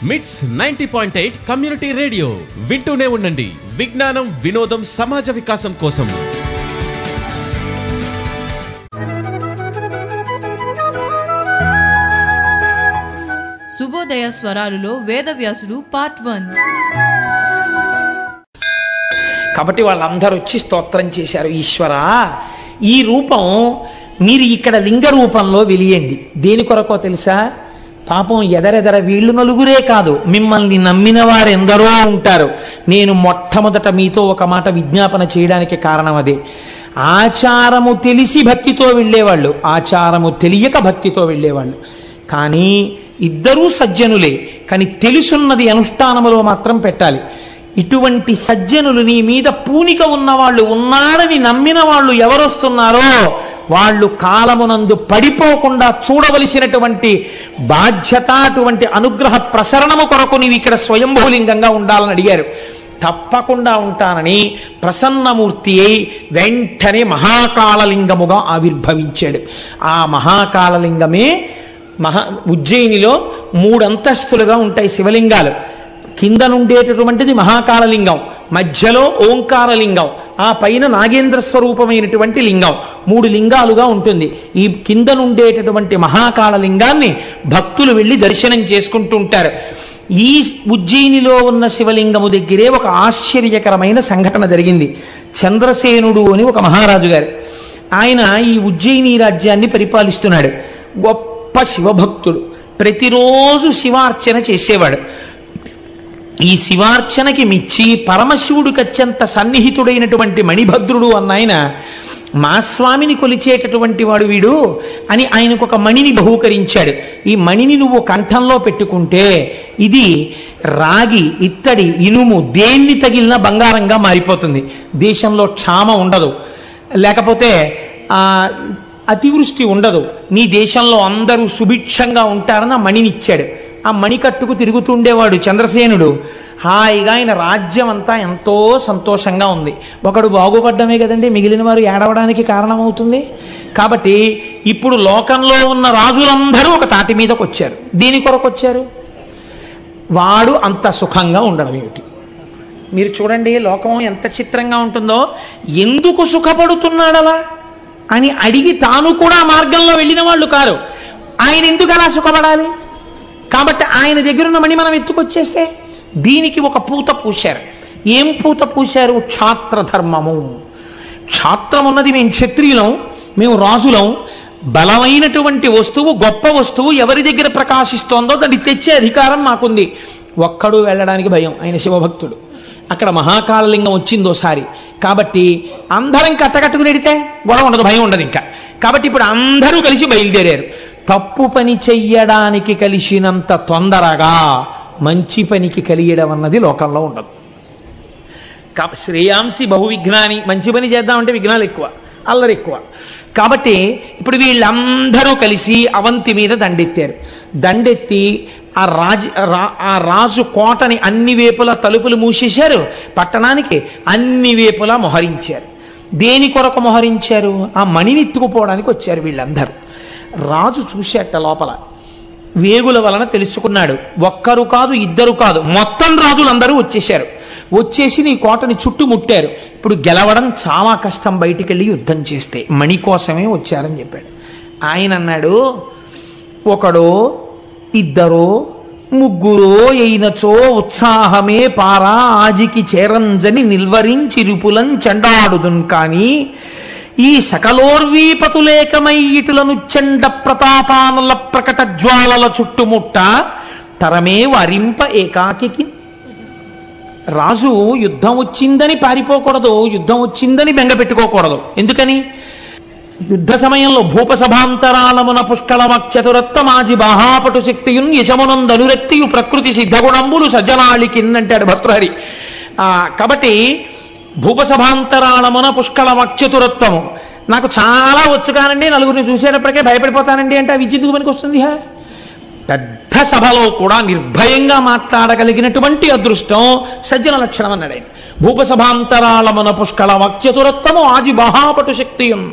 మిట్స్ ninety point eight community radio వింటూనే ఉండండి విజ్ఞానం వినోదం సమాజ వికాసం కోసం శుభోదయ స్వరాలులో వేదవ్యాసుడు పార్ట్ వన్ కాబట్టి వాళ్ళందరూ వచ్చి స్తోత్రం చేశారు ఈశ్వర ఈ రూపం మీరు ఇక్కడ లింగ రూపంలో వెలియండి దేని కొరకో తెలుసా పాపం ఎదరెదర వీళ్ళు నలుగురే కాదు మిమ్మల్ని నమ్మిన వారు ఎందరో ఉంటారు నేను మొట్టమొదట మీతో ఒక మాట విజ్ఞాపన చేయడానికి కారణం అదే ఆచారము తెలిసి భక్తితో వెళ్ళేవాళ్ళు ఆచారము తెలియక భక్తితో వెళ్ళేవాళ్ళు కానీ ఇద్దరూ సజ్జనులే కానీ తెలుసున్నది అనుష్ఠానములో మాత్రం పెట్టాలి ఇటువంటి సజ్జనులు నీ మీద పూనిక ఉన్నవాళ్ళు ఉన్నారని నమ్మిన వాళ్ళు ఎవరొస్తున్నారో వాళ్ళు కాలమునందు పడిపోకుండా చూడవలసినటువంటి బాధ్యత అటువంటి అనుగ్రహ ప్రసరణము కొరకు నీవు ఇక్కడ స్వయంభూలింగంగా ఉండాలని అడిగారు తప్పకుండా ఉంటానని ప్రసన్నమూర్తి అయి వెంటనే మహాకాళలింగముగా ఆవిర్భవించాడు ఆ మహాకాళలింగమే మహా ఉజ్జయినిలో మూడు అంతస్తులుగా ఉంటాయి శివలింగాలు కింద నుండేటటువంటిది మహాకాళలింగం మధ్యలో ఓంకారలింగం ఆ పైన నాగేంద్ర స్వరూపమైనటువంటి లింగం మూడు లింగాలుగా ఉంటుంది ఈ కింద నుండేటటువంటి మహాకాళలింగాన్ని భక్తులు వెళ్ళి దర్శనం చేసుకుంటూ ఉంటారు ఈ ఉజ్జయినిలో ఉన్న శివలింగము దగ్గరే ఒక ఆశ్చర్యకరమైన సంఘటన జరిగింది చంద్రసేనుడు అని ఒక మహారాజు గారు ఆయన ఈ ఉజ్జయిని రాజ్యాన్ని పరిపాలిస్తున్నాడు గొప్ప శివభక్తుడు ప్రతిరోజు శివార్చన చేసేవాడు ఈ శివార్చనకి మిచ్చి పరమశివుడికి అత్యంత సన్నిహితుడైనటువంటి మణిభద్రుడు అన్న ఆయన మా స్వామిని కొలిచేటటువంటి వాడు వీడు అని ఆయనకు ఒక మణిని బహూకరించాడు ఈ మణిని నువ్వు కంఠంలో పెట్టుకుంటే ఇది రాగి ఇత్తడి ఇనుము దేన్ని తగిలినా బంగారంగా మారిపోతుంది దేశంలో క్షామ ఉండదు లేకపోతే ఆ అతివృష్టి ఉండదు నీ దేశంలో అందరూ సుభిక్షంగా ఉంటారని ఆ మణినిచ్చాడు ఆ మణికట్టుకు తిరుగుతుండేవాడు చంద్రసేనుడు హాయిగా ఆయన రాజ్యం అంతా ఎంతో సంతోషంగా ఉంది ఒకడు బాగుపడ్డమే కదండి మిగిలిన వారు ఏడవడానికి కారణమవుతుంది కాబట్టి ఇప్పుడు లోకంలో ఉన్న రాజులందరూ ఒక తాటి మీదకి వచ్చారు దీని కొరకు వచ్చారు వాడు అంత సుఖంగా ఉండడం ఏమిటి మీరు చూడండి లోకం ఎంత చిత్రంగా ఉంటుందో ఎందుకు సుఖపడుతున్నాడలా అని అడిగి తాను కూడా ఆ మార్గంలో వెళ్ళిన వాళ్ళు కారు ఆయన ఎందుకు అలా సుఖపడాలి కాబట్టి ఆయన దగ్గర ఉన్న మణి మనం ఎత్తుకొచ్చేస్తే దీనికి ఒక పూత పూశారు ఏం పూత పూశారు క్షాత్ర ధర్మము క్షాత్రం ఉన్నది మేము క్షత్రియులం మేము రాజులం బలమైనటువంటి వస్తువు గొప్ప వస్తువు ఎవరి దగ్గర ప్రకాశిస్తోందో దాన్ని తెచ్చే అధికారం మాకుంది ఒక్కడు వెళ్ళడానికి భయం ఆయన శివభక్తుడు అక్కడ మహాకాళలింగం వచ్చింది ఓసారి కాబట్టి అందరం కట్టకట్టుకుని ఎడితే గొడవ ఉండదు భయం ఉండదు ఇంకా కాబట్టి ఇప్పుడు అందరూ కలిసి బయలుదేరారు తప్పు పని చెయ్యడానికి కలిసినంత తొందరగా మంచి పనికి కలియడం అన్నది లోకంలో ఉండదు కా- శ్రేయాంసి బహు విఘ్నాని మంచి పని చేద్దామంటే విఘ్నాలు ఎక్కువ అల్లరి ఎక్కువ కాబట్టి ఇప్పుడు వీళ్ళందరూ కలిసి అవంతి మీద దండెత్తారు దండెత్తి ఆ రాజు రా- ఆ రాజు కోటని అన్ని వేపులా తలుపులు మూసేశారు పట్టణానికి అన్ని వేపులా మొహరించారు దేని కొరకు మొహరించారు ఆ మణిని ఎత్తుకుపోవడానికి వచ్చారు వీళ్ళందరూ రాజు చూసేట లోపల వేగుల వలన తెలుసుకున్నాడు ఒక్కరు కాదు ఇద్దరు కాదు మొత్తం రాజులందరూ వచ్చేశారు వచ్చేసి నీ కోటని చుట్టుముట్టారు ఇప్పుడు గెలవడం చాలా కష్టం బయటికి వెళ్ళి యుద్ధం చేస్తే మణి కోసమే వచ్చారని చెప్పాడు ఆయన అన్నాడు ఒకడో ఇద్దరో ముగ్గురో అయినచో ఉత్సాహమే పారా ఆజికి చేరంజని నిల్వరించిరుపులం చెండాడుదున్ కాని ఈ సకలోర్వీపతులేకమై ఇటులను చెండ ప్రతాపానల ప్రకట జ్వాలల చుట్టుముట్ట తరమే వరింప ఏకాకికి రాజు యుద్ధం వచ్చిందని పారిపోకూడదు యుద్ధం వచ్చిందని బెంగ పెట్టుకోకూడదు ఎందుకని యుద్ధ సమయంలో భూపసభాంతరాళమున పుష్కళమక్షతురత్వమాజి బాహాపటు శక్తియున్ యశమునందనురక్తియు ప్రకృతి సిద్ధగుణంబులు సజ్జనాళి కిందంటాడు భర్తృహరి ఆ, కాబట్టి భూపసభాంతరాళమున పుష్కళమక్షతురత్వము నాకు చాలా వచ్చు కానండి నలుగురిని చూసేటప్పటికే భయపడిపోతానండి అంటే ఆ విద్యుత్తుకు పనికి వస్తుంది హా పెద్ద సభలో కూడా నిర్భయంగా మాట్లాడగలిగినటువంటి అదృష్టం సజ్జన లక్షణం అన్నాడు ఆయన భూపసభాంతరాళమున పుష్కళ వక్చతురత్వము ఆజి మహాపటు శక్తియం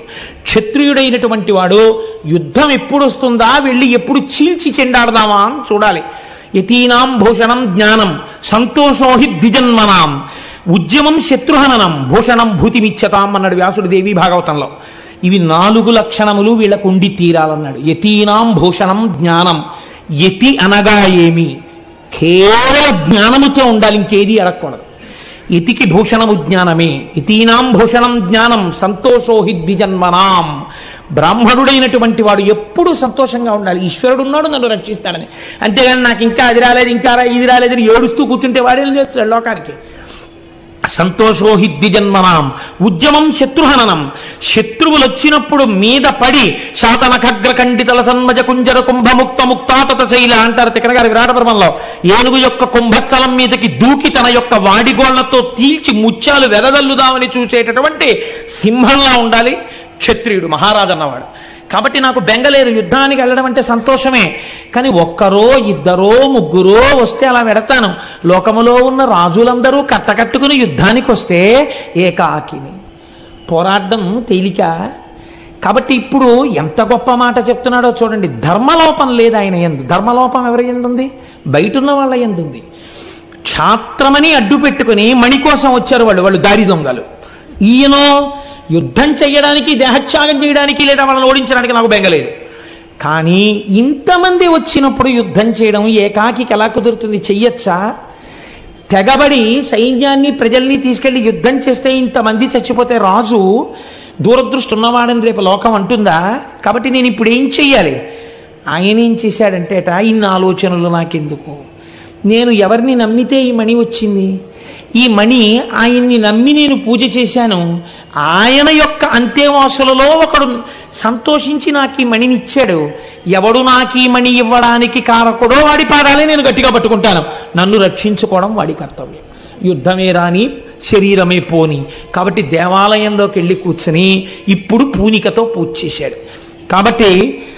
క్షత్రియుడైనటువంటి వాడు యుద్ధం ఎప్పుడు వస్తుందా వెళ్ళి ఎప్పుడు చీల్చి చెండాడదామా అని చూడాలి యతీనాం భూషణం జ్ఞానం సంతోషో హి ద్విజన్మనాం ఉద్యమం శత్రుహననం భూషణం భూతిమిచ్చతాం అన్నాడు వ్యాసుడు దేవి భాగవతంలో ఇవి నాలుగు లక్షణములు వీళ్ళకు ఉండి తీరాలన్నాడు యతీనాం భూషణం జ్ఞానం యతి అనగా ఏమి కేవల జ్ఞానముతో ఉండాలి ఇంకేది అడగకూడదు ఇతికి భూషణము జ్ఞానమే ఇతీనాం భూషణం జ్ఞానం సంతోషో హి ద్విజన్మనాం బ్రాహ్మణుడైనటువంటి వాడు ఎప్పుడూ సంతోషంగా ఉండాలి ఈశ్వరుడు ఉన్నాడు నన్ను రక్షిస్తాడని అంతేగాని నాకు ఇంకా అది రాలేదు ఇంకా రా- ఇది రాలేదని ఏడుస్తూ కూర్చుంటే వాడేం చేస్తాడు లోకానికి సంతోషో హి ద్విజన్మనాం ఉద్యమం శత్రుహననం శత్రువులు వచ్చినప్పుడు మీద పడి శాతన ఖగ్ర ఖండితల సన్మజ కుంజర కుంభముక్త ముక్తాతత శైల అంటారు తిక్కన గారి విరాటపర్వంలో ఏనుగు యొక్క కుంభస్థలం మీదకి దూకి తన యొక్క వాడిగోళ్లతో తీల్చి ముత్యాలు వెదజల్లుదామని చూసేటటువంటి సింహంలా ఉండాలి క్షత్రియుడు మహారాజు అన్నవాడు కాబట్టి నాకు బెంగలేదు యుద్ధానికి వెళ్ళడం అంటే సంతోషమే కానీ ఒక్కరో ఇద్దరో ముగ్గురో వస్తే అలా వెడతాను లోకములో ఉన్న రాజులందరూ కట్టకట్టుకుని యుద్ధానికి వస్తే ఏకాకిని పోరాడడం తేలిక కాబట్టి ఇప్పుడు ఎంత గొప్ప మాట చెప్తున్నాడో చూడండి ధర్మలోపం లేదు ఆయన ఎందు ధర్మలోపం ఎవరి ఎందుంది బయట ఉన్న వాళ్ళ ఎందుంది క్షాత్రమని అడ్డు పెట్టుకుని మణి కోసం వచ్చారు వాళ్ళు వాళ్ళు దారి దొంగలు ఈయనో యుద్ధం చేయడానికి దేహత్యాగం చేయడానికి లేదా వాళ్ళని ఓడించడానికి నాకు బెంగలేదు కానీ ఇంతమంది వచ్చినప్పుడు యుద్ధం చేయడం ఏకాకికి ఎలా కుదురుతుంది చెయ్యొచ్చా తెగబడి సైన్యాన్ని ప్రజల్ని తీసుకెళ్లి యుద్ధం చేస్తే ఇంతమంది చచ్చిపోతే రాజు దూరదృష్టి ఉన్నవాడని రేపు లోకం అంటుందా కాబట్టి నేను ఇప్పుడు ఏం చెయ్యాలి ఆయన ఏం చేశాడంటేట ఇన్ని ఆలోచనలు నాకెందుకు నేను ఎవరిని నమ్మితే ఈ మణి వచ్చింది ఈ మణి ఆయన్ని నమ్మి నేను పూజ చేశాను ఆయన యొక్క అంత్యవాసులలో ఒకడు సంతోషించి నాకు ఈ మణిని ఇచ్చాడు ఎవడు నాకు ఈ మణి ఇవ్వడానికి కారకుడో వాడి పాదాలే నేను గట్టిగా పట్టుకుంటాను నన్ను రక్షించుకోవడం వాడి కర్తవ్యం యుద్ధమే రాని శరీరమే పోని కాబట్టి దేవాలయంలోకి వెళ్ళి కూర్చుని ఇప్పుడు పూనికతో పూజ చేశాడు కాబట్టి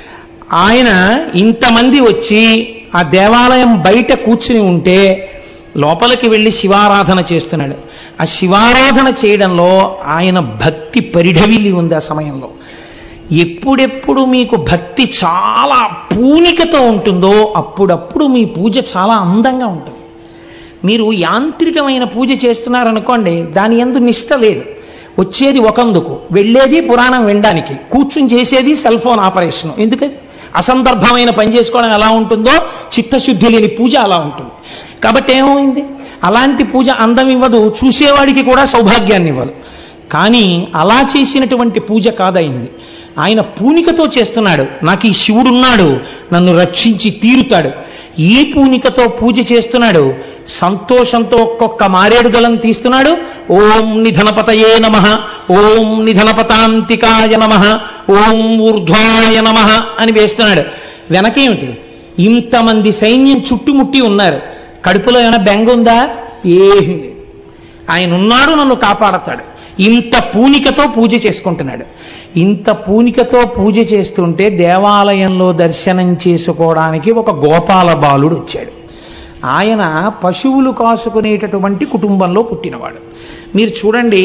ఆయన ఇంతమంది వచ్చి ఆ దేవాలయం బయట కూర్చుని ఉంటే లోపలికి వెళ్ళి శివారాధన చేస్తున్నాడు ఆ శివారాధన చేయడంలో ఆయన భక్తి పరిఢవిల్లి ఉంది ఆ సమయంలో ఎప్పుడెప్పుడు మీకు భక్తి చాలా పూనికతో ఉంటుందో అప్పుడప్పుడు మీ పూజ చాలా అందంగా ఉంటుంది మీరు యాంత్రికమైన పూజ చేస్తున్నారనుకోండి దాని ఎందు నిష్ట లేదు వచ్చేది ఒకందుకు వెళ్ళేది పురాణం వినడానికి కూర్చుని చేసేది సెల్ ఫోన్ ఆపరేషన్ ఎందుకది అసందర్భమైన పని చేసుకోవడం ఎలా ఉంటుందో చిత్తశుద్ధి లేని పూజ అలా ఉంటుంది కాబట్టి ఏమైంది అలాంటి పూజ అందం ఇవ్వదు చూసేవాడికి కూడా సౌభాగ్యాన్ని ఇవ్వదు కానీ అలా చేసినటువంటి పూజ కాదయింది ఆయన పూనికతో చేస్తున్నాడు నాకు ఈ శివుడున్నాడు నన్ను రక్షించి తీరుతాడు ఈ పూనికతో పూజ చేస్తున్నాడు సంతోషంతో ఒక్కొక్క మారేడు దళం తీస్తున్నాడు ఓం నిధనపతయే నమ ఓం నిధనపతాంతికాయ నమ ఓం ఊర్ధ్వాయ నమ అని వేస్తున్నాడు వెనకేమిటి ఇంతమంది సైన్యం చుట్టుముట్టి ఉన్నారు కడుపులో ఏమైనా బెంగ ఉందా ఏమీ లేదు ఆయన ఉన్నాడు నన్ను కాపాడతాడు ఇంత పూనికతో పూజ చేసుకుంటున్నాడు ఇంత పూనికతో పూజ చేస్తుంటే దేవాలయంలో దర్శనం చేసుకోవడానికి ఒక గోపాల బాలుడు వచ్చాడు ఆయన పశువులు కాసుకునేటటువంటి కుటుంబంలో పుట్టినవాడు మీరు చూడండి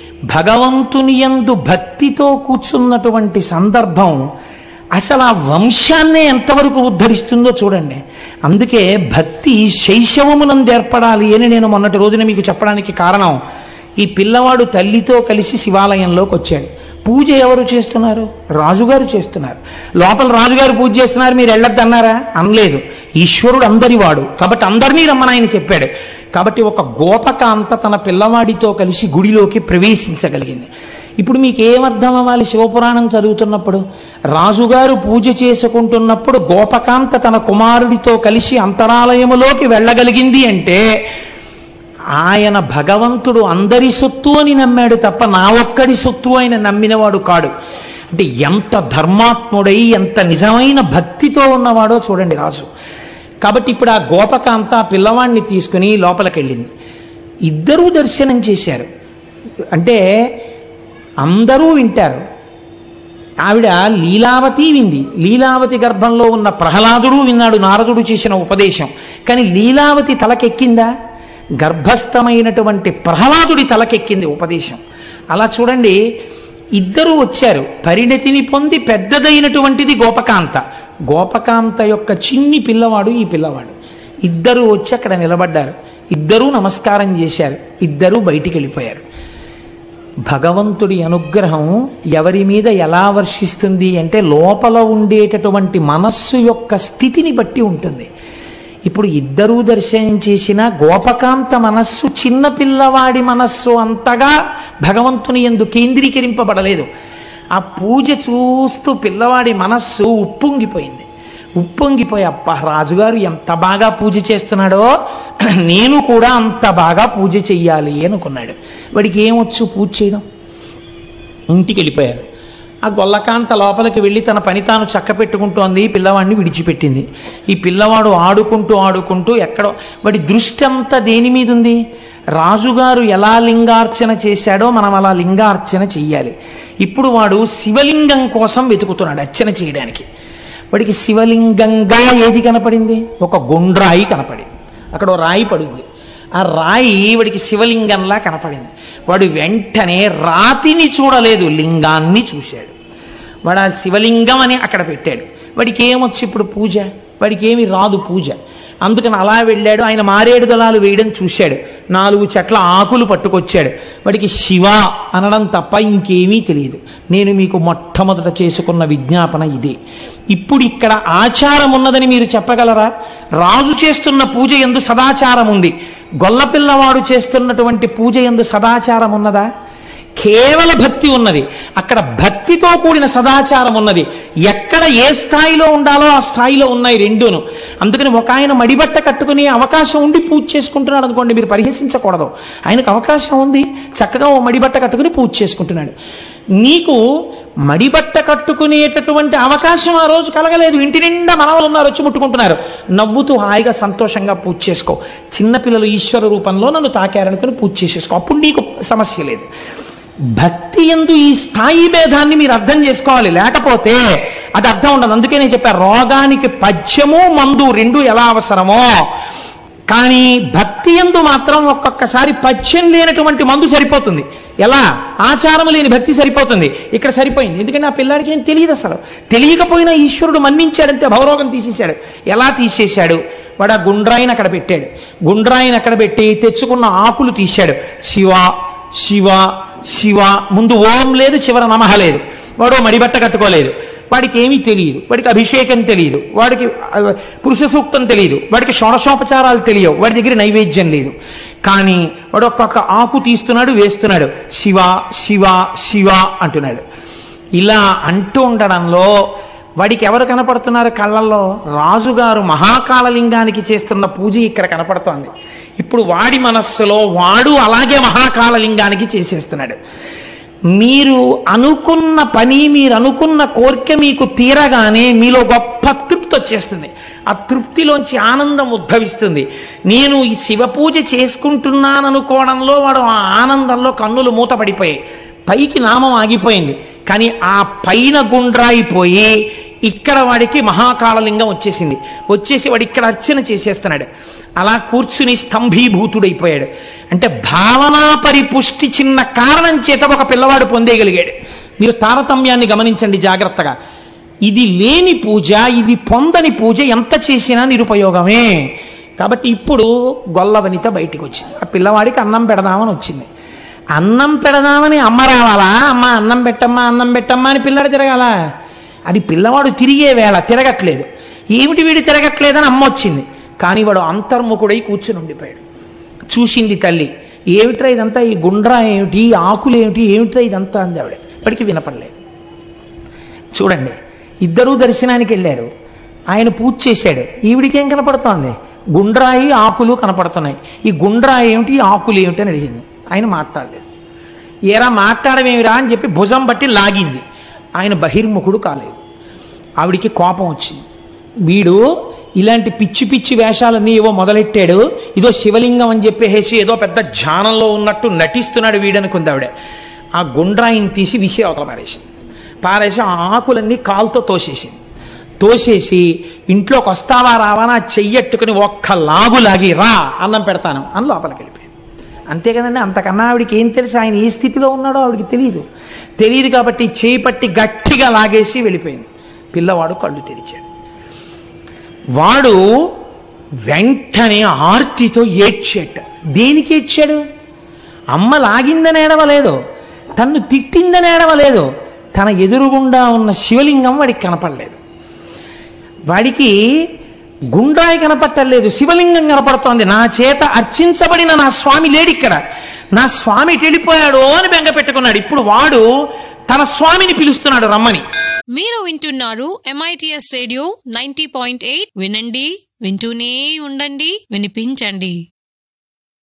భగవంతుని యందు భక్తితో కూర్చున్నటువంటి సందర్భం అసలు ఆ వంశాన్నే ఎంతవరకు ఉద్ధరిస్తుందో చూడండి అందుకే భక్తి శైశవమునందు ఏర్పడాలి అని నేను మొన్నటి రోజున మీకు చెప్పడానికి కారణం ఈ పిల్లవాడు తల్లితో కలిసి శివాలయంలోకి వచ్చాడు పూజ ఎవరు చేస్తున్నారు రాజుగారు చేస్తున్నారు లోపల రాజుగారు పూజ చేస్తున్నారు మీరు వెళ్ళొద్దన్నారా అనలేదు ఈశ్వరుడు అందరివాడు కాబట్టి అందరినీ రమ్మని ఆయన చెప్పాడు కాబట్టి ఒక గోపకాంత తన పిల్లవాడితో కలిసి గుడిలోకి ప్రవేశించగలిగింది ఇప్పుడు మీకు ఏమర్థం అవ్వాలి శివపురాణం చదువుతున్నప్పుడు రాజుగారు పూజ చేసుకుంటున్నప్పుడు గోపకాంత తన కుమారుడితో కలిసి అంతరాలయములోకి వెళ్ళగలిగింది అంటే ఆయన భగవంతుడు అందరి సొత్తు అని నమ్మాడు తప్ప నా ఒక్కడి సొత్తు ఆయన నమ్మినవాడు కాడు అంటే ఎంత ధర్మాత్ముడై ఎంత నిజమైన భక్తితో ఉన్నవాడో చూడండి రాజు కాబట్టి ఇప్పుడు ఆ గోపకాంత ఆ పిల్లవాడిని తీసుకుని లోపలికి వెళ్ళింది ఇద్దరూ దర్శనం చేశారు అంటే అందరూ వింటారు ఆవిడ లీలావతి వింది లీలావతి గర్భంలో ఉన్న ప్రహ్లాదుడు విన్నాడు నారదుడు చేసిన ఉపదేశం కానీ లీలావతి తలకెక్కిందా గర్భస్థమైనటువంటి ప్రహ్లాదుడి తలకెక్కింది ఉపదేశం అలా చూడండి ఇద్దరూ వచ్చారు పరిణతిని పొంది పెద్దదైనటువంటిది గోపకాంత గోపకాంత యొక్క చిన్ని పిల్లవాడు ఈ పిల్లవాడు ఇద్దరూ వచ్చి అక్కడ నిలబడ్డారు ఇద్దరూ నమస్కారం చేశారు ఇద్దరూ బయటికి వెళ్ళిపోయారు భగవంతుడి అనుగ్రహం ఎవరి మీద ఎలా వర్షిస్తుంది అంటే లోపల ఉండేటటువంటి మనస్సు యొక్క స్థితిని బట్టి ఉంటుంది ఇప్పుడు ఇద్దరూ దర్శనం చేసిన గోపకాంత మనస్సు చిన్న పిల్లవాడి మనస్సు అంతగా భగవంతుని ఎందు కేంద్రీకరింపబడలేదు ఆ పూజ చూస్తూ పిల్లవాడి మనస్సు ఉప్పొంగిపోయింది ఉప్పొంగిపోయి అప్ప రాజుగారు ఎంత బాగా పూజ చేస్తున్నాడో నేను కూడా అంత బాగా పూజ చెయ్యాలి అనుకున్నాడు వాడికి ఏమొచ్చు పూజ చేయడం ఇంటికి వెళ్ళిపోయారు ఆ గొల్లకాంత లోపలికి వెళ్ళి తన పని తాను చక్క పెట్టుకుంటోంది పిల్లవాడిని విడిచిపెట్టింది ఈ పిల్లవాడు ఆడుకుంటూ ఆడుకుంటూ ఎక్కడో వాడి దృష్టి అంతా దేని మీద ఉంది రాజుగారు ఎలా లింగార్చన చేశాడో మనం అలా లింగార్చన చెయ్యాలి ఇప్పుడు వాడు శివలింగం కోసం వెతుకుతున్నాడు అర్చన చేయడానికి వాడికి శివలింగంగా ఏది కనపడింది ఒక గుండ్రాయి కనపడింది అక్కడ ఓ రాయి పడింది ఆ రాయి వాడికి శివలింగంలా కనపడింది వాడు వెంటనే రాతిని చూడలేదు లింగాన్ని చూశాడు వాడు ఆ శివలింగం అని అక్కడ పెట్టాడు వాడికి ఏమొచ్చి ఇప్పుడు పూజ వాడికి ఏమి రాదు పూజ అందుకని అలా వెళ్ళాడు ఆయన మారేడు దళాలు వేయడం చూశాడు నాలుగు చెట్ల ఆకులు పట్టుకొచ్చాడు వాడికి శివ అనడం తప్ప ఇంకేమీ తెలియదు నేను మీకు మొట్టమొదట చేసుకున్న విజ్ఞాపన ఇదే ఇప్పుడు ఇక్కడ ఆచారం ఉన్నదని మీరు చెప్పగలరా రాజు చేస్తున్న పూజ ఎందు సదాచారం ఉంది గొల్లపిల్లవాడు చేస్తున్నటువంటి పూజ ఎందు సదాచారం ఉన్నదా కేవల భక్తి ఉన్నది అక్కడ భక్తితో కూడిన సదాచారం ఉన్నది ఎక్కడ ఏ స్థాయిలో ఉండాలో ఆ స్థాయిలో ఉన్నాయి రెండూను అందుకని ఒక ఆయన మడిబట్ట కట్టుకునే అవకాశం ఉండి పూజ చేసుకుంటున్నాడు అనుకోండి మీరు పరిహసించకూడదు ఆయనకు అవకాశం ఉంది చక్కగా ఓ మడిబట్ట కట్టుకుని పూజ చేసుకుంటున్నాడు నీకు మడిబట్ట కట్టుకునేటటువంటి అవకాశం ఆ రోజు కలగలేదు ఇంటి నిండా మనవలు ఉన్నారు వచ్చి ముట్టుకుంటున్నారు నవ్వుతూ హాయిగా సంతోషంగా పూజ చేసుకో చిన్నపిల్లలు ఈశ్వర రూపంలో నన్ను తాకారనుకుని పూజ చేసేసుకో అప్పుడు నీకు సమస్య లేదు భక్తి ఎందు ఈ స్థాయి భేదాన్ని మీరు అర్థం చేసుకోవాలి లేకపోతే అది అర్థం ఉండదు అందుకే నేను చెప్పాను రోగానికి పద్యము మందు రెండు ఎలా అవసరమో కానీ భక్తి ఎందు మాత్రం ఒక్కొక్కసారి పద్యం లేనటువంటి మందు సరిపోతుంది ఎలా ఆచారం లేని భక్తి సరిపోతుంది ఇక్కడ సరిపోయింది ఎందుకంటే ఆ పిల్లాడికి ఏం తెలియదు అసలు తెలియకపోయినా ఈశ్వరుడు మన్నించాడంటే భవరోగం తీసేశాడు ఎలా తీసేశాడు వాడు ఆ గుండ్రాయిని అక్కడ పెట్టాడు గుండ్రాయిని అక్కడ పెట్టి తెచ్చుకున్న ఆకులు తీశాడు శివ శివ శివ ముందు ఓం లేదు చివర నమః లేదు వాడు మడిబట్ట కట్టుకోలేదు వాడికి ఏమీ తెలియదు వాడికి అభిషేకం తెలియదు వాడికి ఆ, పురుష సూక్తం తెలియదు వాడికి షోడశోపచారాలు తెలియవు వాడి దగ్గర నైవేద్యం లేదు కానీ వాడు ఒక్కొక్క ఆకు తీస్తున్నాడు వేస్తున్నాడు శివ శివ శివ అంటున్నాడు ఇలా అంటూ ఉండడంలో వాడికి ఎవరు కనపడుతున్నారు కళ్ళల్లో రాజుగారు మహాకాళలింగానికి చేస్తున్న పూజ ఇక్కడ కనపడుతోంది ఇప్పుడు వాడి మనస్సులో వాడు అలాగే మహాకాళలింగానికి చేసేస్తున్నాడు మీరు అనుకున్న పని మీరు అనుకున్న కోరిక మీకు తీరగానే మీలో గొప్ప తృప్తి వచ్చేస్తుంది ఆ తృప్తిలోంచి ఆనందం ఉద్భవిస్తుంది నేను ఈ శివ పూజ చేసుకుంటున్నాను అనుకోవడంలో వాడు ఆ ఆనందంలో కన్నులు మూతపడిపోయాయి పైకి నామం ఆగిపోయింది కానీ ఆ పైన గుండ్రాయిపోయి ఇక్కడ వాడికి మహాకాళలింగం వచ్చేసింది వచ్చేసి వాడు ఇక్కడ అర్చన చేసేస్తున్నాడు అలా కూర్చుని స్తంభీభూతుడైపోయాడు అంటే భావనా పరిపుష్టి చిన్న కారణం చేత ఒక పిల్లవాడు పొందేయగలిగాడు మీరు తారతమ్యాన్ని గమనించండి జాగ్రత్తగా ఇది లేని పూజ ఇది పొందని పూజ ఎంత చేసినా నిరుపయోగమే కాబట్టి ఇప్పుడు గొల్ల వనిత బయటికి వచ్చింది ఆ పిల్లవాడికి అన్నం పెడదామని వచ్చింది అన్నం పెడదామని అమ్మ రావాలా అమ్మ అన్నం పెట్టమ్మా అన్నం పెట్టమ్మా అని పిల్లాడు తిరగాల అది పిల్లవాడు తిరిగే వేళ తిరగట్లేదు ఏమిటి వీడు తిరగట్లేదని అమ్మ వచ్చింది కానీ వాడు అంతర్ముఖుడై కూర్చుని ఉండిపోయాడు చూసింది తల్లి ఏమిట్రా ఇదంతా ఈ గుండ్రా ఏమిటి ఈ ఆకులు ఏమిటి ఏమిట్రా ఇదంతా అంది ఆవిడ ఇప్పటికీ వినపడలేదు చూడండి ఇద్దరూ దర్శనానికి వెళ్ళారు ఆయన పూజ చేశాడు ఈవిడికేం కనపడుతోంది గుండ్రాయి ఆకులు కనపడుతున్నాయి ఈ గుండ్రాయి ఏమిటి ఈ ఆకులు ఏమిటి అని అడిగింది ఆయన మాట్లాడలేదు ఏరా మాట్లాడమేమిరా అని చెప్పి భుజం బట్టి లాగింది ఆయన బహిర్ముఖుడు కాలేదు ఆవిడికి కోపం వచ్చింది వీడు ఇలాంటి పిచ్చి పిచ్చి వేషాలన్నీ ఏవో మొదలెట్టాడు ఇదో శివలింగం అని చెప్పేసి ఏదో పెద్ద ధ్యానంలో ఉన్నట్టు నటిస్తున్నాడు వీడనుకుంది ఆవిడ ఆ గుండ్రాయిని తీసి విషి అవతల పారేసింది పారేసి ఆ ఆకులన్నీ కాలుతో తోసేసింది తోసేసి ఇంట్లోకి వస్తావా రావా నా చెయ్యట్టుకుని ఒక్క లాగు లాగి రా అన్నం పెడతాను అని లోపలికి వెళ్ళిపోయింది అంతే కదండి అంతకన్నా ఆవిడికి ఏం తెలుసు ఆయన ఏ స్థితిలో ఉన్నాడో ఆవిడికి తెలియదు తెలియదు కాబట్టి చేయి పట్టి గట్టిగా లాగేసి వెళ్ళిపోయింది పిల్లవాడు కళ్ళు తెరిచాడు వాడు వెంటనే ఆర్తితో ఏడ్చాట దేనికి ఏడ్చాడు అమ్మ లాగిందని ఏడవలేదు తన్ను తిట్టిందని ఏడవలేదు తన ఎదురుగుండా ఉన్న శివలింగం వాడికి కనపడలేదు వాడికి గుండాయి కనపట్టలేదు శివలింగం కనపడుతోంది నా చేత అర్చించబడిన నా స్వామి లేడిక్కడ నా స్వామి ఎటు వెళ్ళిపోయాడు అని బెంగ పెట్టుకున్నాడు ఇప్పుడు వాడు తన స్వామిని పిలుస్తున్నాడు రమ్మని మీరు వింటున్నారు MITS radio ninety point eight వినండి వింటూనే ఉండండి వినిపించండి